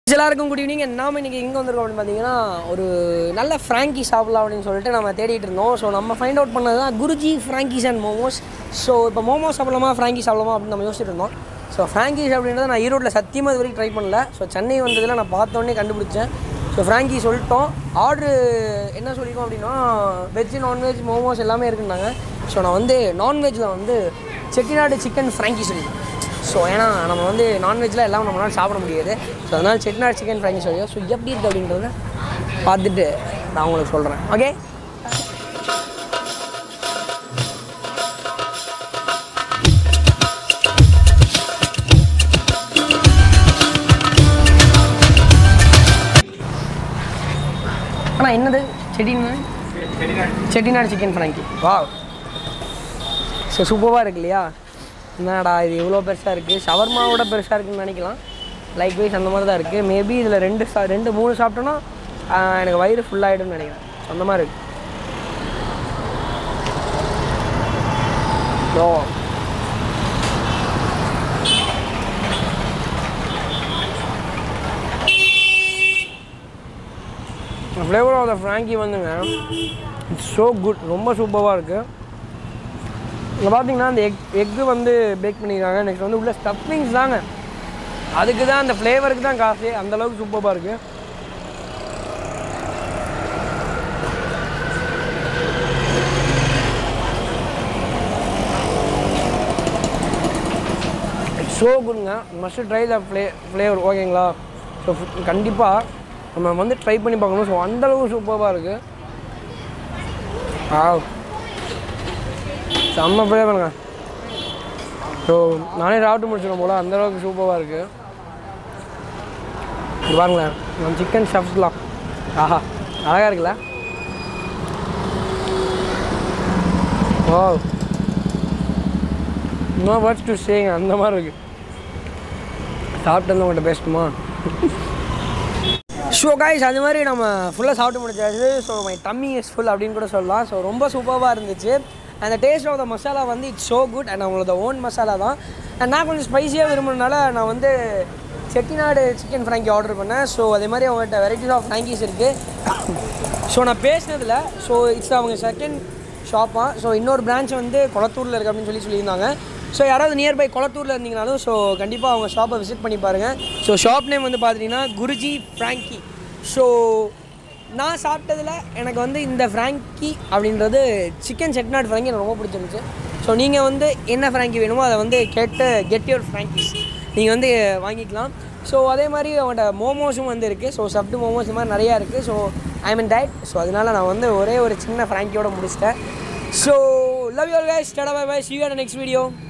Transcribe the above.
எல்லாருக்கும் good evening நாம இன்னைக்கு எங்கே வந்திருக்கோம் அப்படின்னு பார்த்தீங்கன்னா ஒரு நல்ல ஃப்ராங்கி சாப்பிடலாம் அப்படின்னு சொல்லிட்டு நம்ம தேடிட்டு இருந்தோம் ஸோ நம்ம ஃபைண்ட் அவுட் பண்ணது தான் குருஜி ஃப்ராங்கீஸ் அண்ட் மோமோஸ் ஸோ இப்போ மோமோஸ் சாப்பிடலாமா ஃப்ராங்கி சாப்பிடலாமா அப்படின்னு நம்ம யோசிச்சுட்டு இருந்தோம் ஸோ ஃப்ராங்கீஸ் அப்படின்றத நான் ஈரோட்டில் சத்தியமாக இது வரைக்கும் ட்ரை பண்ணல ஸோ சென்னை வந்ததில் நான் பார்த்தோன்னே கண்டுபிடிச்சேன் ஸோ ஃப்ராங்கி சொல்லிட்டோம் ஆர்டரு என்ன சொல்லியிருக்கோம் அப்படின்னா வெஜ் நான்வெஜ் மோமோஸ் எல்லாமே இருக்குன்னாங்க ஸோ நான் வந்து நான்வெஜ்ஜில் வந்து செட்டிநாடு சிக்கன் ஃப்ராங்கி சொல்லியிருக்கேன் ஸோ ஏன்னா நம்ம வந்து நான்வெஜ்லாம் எல்லாம் நம்மளால சாப்பிட முடியாது ஸோ அதனால் செட்டிநாடு சிக்கன் ஃப்ரைங்கி சொல்லியோ ஸோ எப்படி இருக்குது அப்படின்றத பார்த்துட்டு நான் உங்களுக்கு சொல்கிறேன் ஓகே ஆனால் என்னது செட்டிநாடு செட்டிநாடு சிக்கன் ஃப்ராங்கி வா ஸோ சூப்பராக இருக்கு இல்லையா என்னடா இது இவ்வளோ பெருசாக இருக்குது ஷவர்மாவோட பெருசாக இருக்குன்னு நினைக்கலாம் லைக் வைஸ் அந்த மாதிரி தான் இருக்குது மேபி இதில் ரெண்டு சா ரெண்டு மூணு சாப்பிட்டோன்னா ஆஹ், எனக்கு வயிறு ஃபுல்லாகிடும்னு நினைக்கிறேன் So, அந்த மாதிரி இருக்கு so flavour of the frankie வந்துங்க இட்ஸ் ஸோ குட் ரொம்ப சூப்பராக இருக்குது இங்கே பார்த்தீங்கன்னா அந்த எக் எக்கு வந்து பேக் பண்ணியிருக்காங்க நெக்ஸ்ட் வந்து உள்ள ஸ்டஃபிங்ஸ் தாங்க அதுக்கு தான் அந்த ஃப்ளேவருக்கு தான் காசு அந்த அளவுக்கு சூப்பராக இருக்குது ஸோ குட்ங்க must try the fla flavour ஓகேங்களா ஸோ கண்டிப்பாக நம்ம வந்து ட்ரை பண்ணி பார்க்கணும் ஸோ அந்தளவுக்கு சூப்பராக இருக்குது ஆ செம்ம ஃப்ளேவருங்க ஸோ நானே சாப்பிட்டு முடிச்சிடும் போல் அந்தளவுக்கு சூப்பராக இருக்குது இது பாருங்களேன் நம்ம சிக்கன் ஷப்ஸ்லாம் ஆஹா அழகாக இருக்குல்ல ஓ நோ வேர்ட்ஸ் டு சேங்க அந்த மாதிரி இருக்கு சாப்பிட்டு வந்து உங்கள்கிட்ட பேசணுமா ஷோ காய்ஸ் அது மாதிரி நம்ம ஃபுல்லாக சாப்பிட்டு முடிச்சாச்சு so my tummy is full அப்படின்னு கூட சொல்லலாம் ஸோ ரொம்ப சூப்பராக இருந்துச்சு அந்த டேஸ்ட் ஆஃப் த மசாலா வந்து இட்ஸ் ஸோ குட் அண்ட் அவங்களோட ஓன் மசாலா தான் அண்ட் நான் கொஞ்சம் ஸ்பைஸியாக விரும்புறதுனால நான் வந்து செட்டிநாடு சிக்கன் ஃப்ராங்கி ஆர்டர் பண்ணேன் ஸோ அதே மாதிரி அவங்கள்ட்ட வெரைட்டிஸ் ஆஃப் ஃப்ராங்கீஸ் இருக்குது ஸோ நான் பேசினதில் ஸோ இட்ஸ் அவங்க செகண்ட் ஷாப்பாக ஸோ இன்னொரு பிரான்ச் வந்து கொளத்தூரில் இருக்குது அப்படின்னு சொல்லி சொல்லியிருந்தாங்க ஸோ யாராவது நியர்பை கொளத்தூரில் இருந்தீங்கனாலும் ஸோ கண்டிப்பாக அவங்க ஷாப்பை விசிட் பண்ணி பாருங்கள் ஸோ ஷாப் நேம் வந்து பார்த்தீங்கன்னா குருஜி ஃப்ராங்கி ஸோ நான் சாப்பிட்டதில் எனக்கு வந்து இந்த ஃப்ராங்கி அப்படின்றது சிக்கன் செட்நாட் ஃப்ராங்கி எனக்கு ரொம்ப பிடிச்சிருந்துச்சு ஸோ நீங்கள் வந்து என்ன ஃப்ராங்கி வேணுமோ அதை வந்து கேட்டு கெட் யுவர் ஃப்ராங்கிஸ் நீங்கள் வந்து வாங்கிக்கலாம் ஸோ அதே மாதிரி அவங்கள்ட்ட மோமோஸும் வந்து இருக்குது ஸோ சப்டு மோமோஸ் இந்த மாதிரி நிறையா இருக்குது so I mean diet so அதனால் நான் வந்து ஒரே ஒரு சின்ன ஃப்ராங்கியோட முடிச்சிட்டேன் so love your guys tata bye bye see you next video